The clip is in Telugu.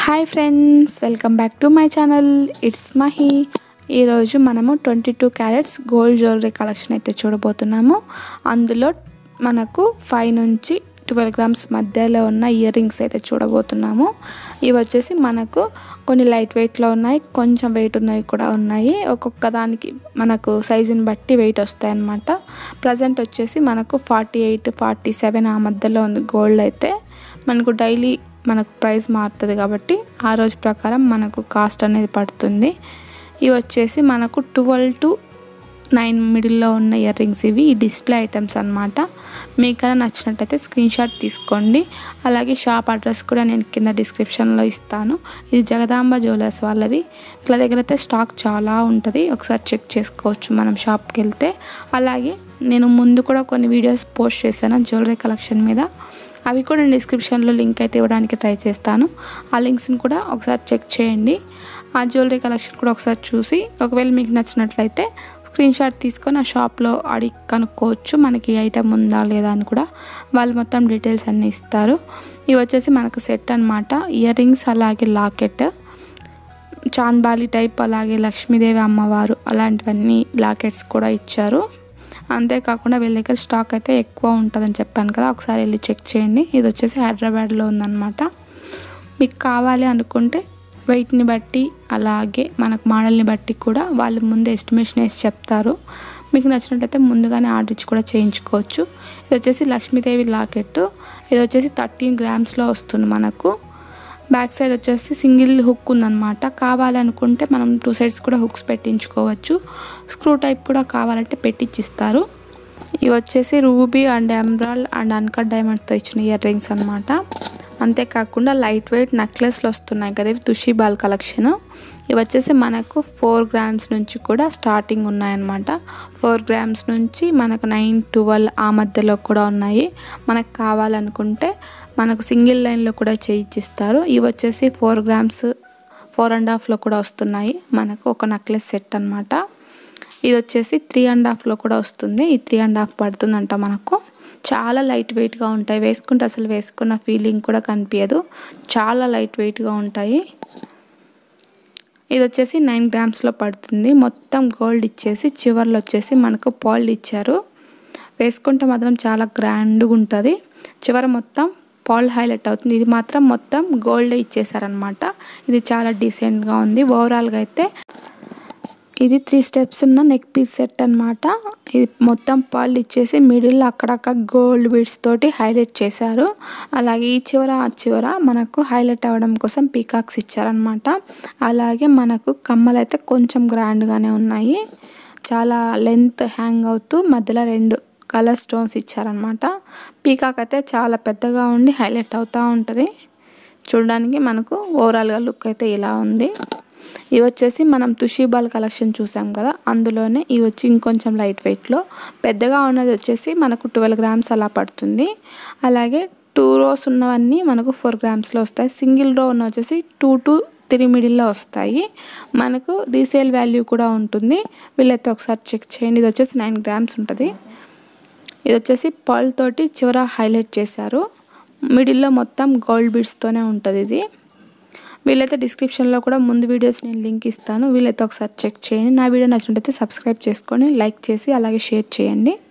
hi friends welcome back to my channel it's Mahi ఈరోజు మనము twenty two carats gold jewellery collection అయితే చూడబోతున్నాము అందులో మనకు ఫైవ్ నుంచి ట్వెల్వ్ గ్రామ్స్ మధ్యలో ఉన్న ఇయర్ రింగ్స్ అయితే చూడబోతున్నాము ఇవి వచ్చేసి మనకు కొన్ని లైట్ వెయిట్లో ఉన్నాయి కొంచెం వెయిట్ ఉన్నవి కూడా ఉన్నాయి ఒక్కొక్క దానికి మనకు సైజుని బట్టి వెయిట్ వస్తాయి అన్నమాట ప్రజెంట్ వచ్చేసి మనకు ఫార్టీ ఎయిట్ ఫార్టీ సెవెన్ ఆ మధ్యలో ఉంది గోల్డ్ అయితే మనకు డైలీ మనకు ప్రైస్ మారుతుంది కాబట్టి ఆ రోజు ప్రకారం మనకు కాస్ట్ అనేది పడుతుంది ఇవి వచ్చేసి మనకు ట్వెల్వ్ టు నైన్ మిడిల్లో ఉన్న ఇయర్ రింగ్స్ ఇవి ఈ డిస్ప్లే ఐటమ్స్ అనమాట మీకైనా నచ్చినట్టయితే స్క్రీన్ షాట్ తీసుకోండి అలాగే షాప్ అడ్రస్ కూడా నేను కింద డిస్క్రిప్షన్లో ఇస్తాను ఇది జగదాంబ జ్యువెలర్స్ వాళ్ళది వీళ్ళ దగ్గర అయితే స్టాక్ చాలా ఉంటుంది ఒకసారి చెక్ చేసుకోవచ్చు మనం షాప్కి వెళ్తే అలాగే నేను ముందు కూడా కొన్ని వీడియోస్ పోస్ట్ చేశాను జ్యువెలరీ కలెక్షన్ మీద అవి కూడా నేను డిస్క్రిప్షన్లో లింక్ అయితే ఇవ్వడానికి ట్రై చేస్తాను ఆ లింక్స్ని కూడా ఒకసారి చెక్ చేయండి ఆ జ్యువెలరీ కలెక్షన్ కూడా ఒకసారి చూసి ఒకవేళ మీకు నచ్చినట్లయితే స్క్రీన్ షాట్ తీసుకొని ఆ షాప్లో అడిగి కనుక్కోవచ్చు మనకి ఐటమ్ ఉందా లేదా అని కూడా వాళ్ళు మొత్తం డీటెయిల్స్ అన్నీ ఇస్తారు ఇవి వచ్చేసి మనకు సెట్ అనమాట ఇయర్ రింగ్స్ అలాగే లాకెట్ చాంద్బాలి టైప్ అలాగే లక్ష్మీదేవి అమ్మవారు అలాంటివన్నీ లాకెట్స్ కూడా ఇచ్చారు అంతేకాకుండా వీళ్ళ దగ్గర స్టాక్ అయితే ఎక్కువ ఉంటుందని చెప్పాను కదా ఒకసారి వెళ్ళి చెక్ చేయండి ఇది వచ్చేసి హైదరాబాద్లో ఉందన్నమాట మీకు కావాలి అనుకుంటే వెయిట్ని బట్టి అలాగే మనకు మోడల్ని బట్టి కూడా వాళ్ళు ముందు ఎస్టిమేషన్ వేసి చెప్తారు మీకు నచ్చినట్టయితే ముందుగానే ఆర్డర్ ఇచ్చి కూడా చేయించుకోవచ్చు ఇది వచ్చేసి లక్ష్మీదేవి లాకెట్ ఇది వచ్చేసి థర్టీన్ గ్రామ్స్లో వస్తుంది మనకు బ్యాక్ సైడ్ వచ్చేసి సింగిల్ హుక్ ఉందన్నమాట కావాలనుకుంటే మనం టూ సైడ్స్ కూడా హుక్స్ పెట్టించుకోవచ్చు స్క్రూ టైప్ కూడా కావాలంటే పెట్టించిస్తారు ఇవి వచ్చేసి ruby and emerald and uncut డైమండ్తో ఇచ్చిన ఇయర్ రింగ్స్ అనమాట అంతేకాకుండా లైట్ వెయిట్ నెక్లెస్లు వస్తున్నాయి కదా ఇవి తుషిబాల్ కలెక్షన్ ఇవి వచ్చేసి మనకు ఫోర్ గ్రామ్స్ నుంచి కూడా స్టార్టింగ్ ఉన్నాయన్నమాట ఫోర్ గ్రామ్స్ నుంచి మనకు నైన్ ట్వెల్వ్ ఆ మధ్యలో కూడా ఉన్నాయి మనకు కావాలనుకుంటే మనకు సింగిల్ లైన్లో కూడా చేయించిస్తారు ఇవి వచ్చేసి ఫోర్ గ్రామ్స్ ఫోర్ అండ్ హాఫ్లో కూడా వస్తున్నాయి మనకు ఒక నెక్లెస్ సెట్ అనమాట ఇది వచ్చేసి త్రీ అండ్ హాఫ్లో కూడా వస్తుంది ఈ త్రీ అండ్ హాఫ్ పడుతుందంట మనకు చాలా లైట్ వెయిట్గా ఉంటాయి వేసుకుంటే అసలు వేసుకున్న ఫీలింగ్ కూడా కనిపించదు చాలా లైట్ వెయిట్గా ఉంటాయి ఇది వచ్చేసి నైన్ గ్రామ్స్లో పడుతుంది మొత్తం గోల్డ్ ఇచ్చేసి చివర్లో వచ్చేసి మనకు పాల్డ్ ఇచ్చారు వేసుకుంటే మాత్రం చాలా గ్రాండ్గా ఉంటుంది చివర మొత్తం పాల్ హైలైట్ అవుతుంది ఇది మాత్రం మొత్తం గోల్డ్ ఇచ్చేసారనమాట ఇది చాలా డీసెంట్గా ఉంది ఓవరాల్గా అయితే ఇది త్రీ స్టెప్స్ ఉన్న నెక్ పీస్ సెట్ అనమాట ఇది మొత్తం పాళ్ళు ఇచ్చేసి మిడిల్లో అక్కడక్కడ గోల్డ్ బీడ్స్ తోటి హైలైట్ చేశారు అలాగే ఈ చివర ఆ చివర మనకు హైలైట్ అవ్వడం కోసం పీకాక్స్ ఇచ్చారనమాట అలాగే మనకు కమ్మలు అయితే కొంచెం గ్రాండ్గానే ఉన్నాయి చాలా లెంత్ హ్యాంగ్ అవుతూ మధ్యలో రెండు కలర్ స్టోన్స్ ఇచ్చారనమాట పీకాక్ అయితే చాలా పెద్దగా ఉండి హైలైట్ అవుతూ ఉంటుంది చూడడానికి మనకు ఓవరాల్గా లుక్ అయితే ఇలా ఉంది ఇవి వచ్చేసి మనం తుషిబాల్ కలెక్షన్ చూసాం కదా అందులోనే ఇవి వచ్చి ఇంకొంచెం లైట్ వెయిట్లో పెద్దగా ఉన్నది వచ్చేసి మనకు ట్వెల్వ్ గ్రామ్స్ అలా పడుతుంది అలాగే టూ రోస్ ఉన్నవన్నీ మనకు ఫోర్ గ్రామ్స్లో వస్తాయి సింగిల్ రో ఉన్న వచ్చేసి టూ టు త్రీ మిడిల్లో వస్తాయి మనకు రీసేల్ వాల్యూ కూడా ఉంటుంది వీళ్ళైతే ఒకసారి చెక్ చేయండి ఇది వచ్చేసి నైన్ గ్రామ్స్ ఉంటుంది ఇది వచ్చేసి పర్ల్ తోటి చివర హైలైట్ చేశారు మిడిల్లో మొత్తం గోల్డ్ బీడ్స్తోనే ఉంటుంది ఇది వీళ్ళైతే డిస్క్రిప్షన్లో కూడా ముందు వీడియోస్ నేను లింక్ ఇస్తాను వీళ్ళైతే ఒకసారి చెక్ చేయండి నా వీడియో నచ్చినట్టయితే సబ్స్క్రైబ్ చేసుకొని లైక్ చేసి అలాగే షేర్ చేయండి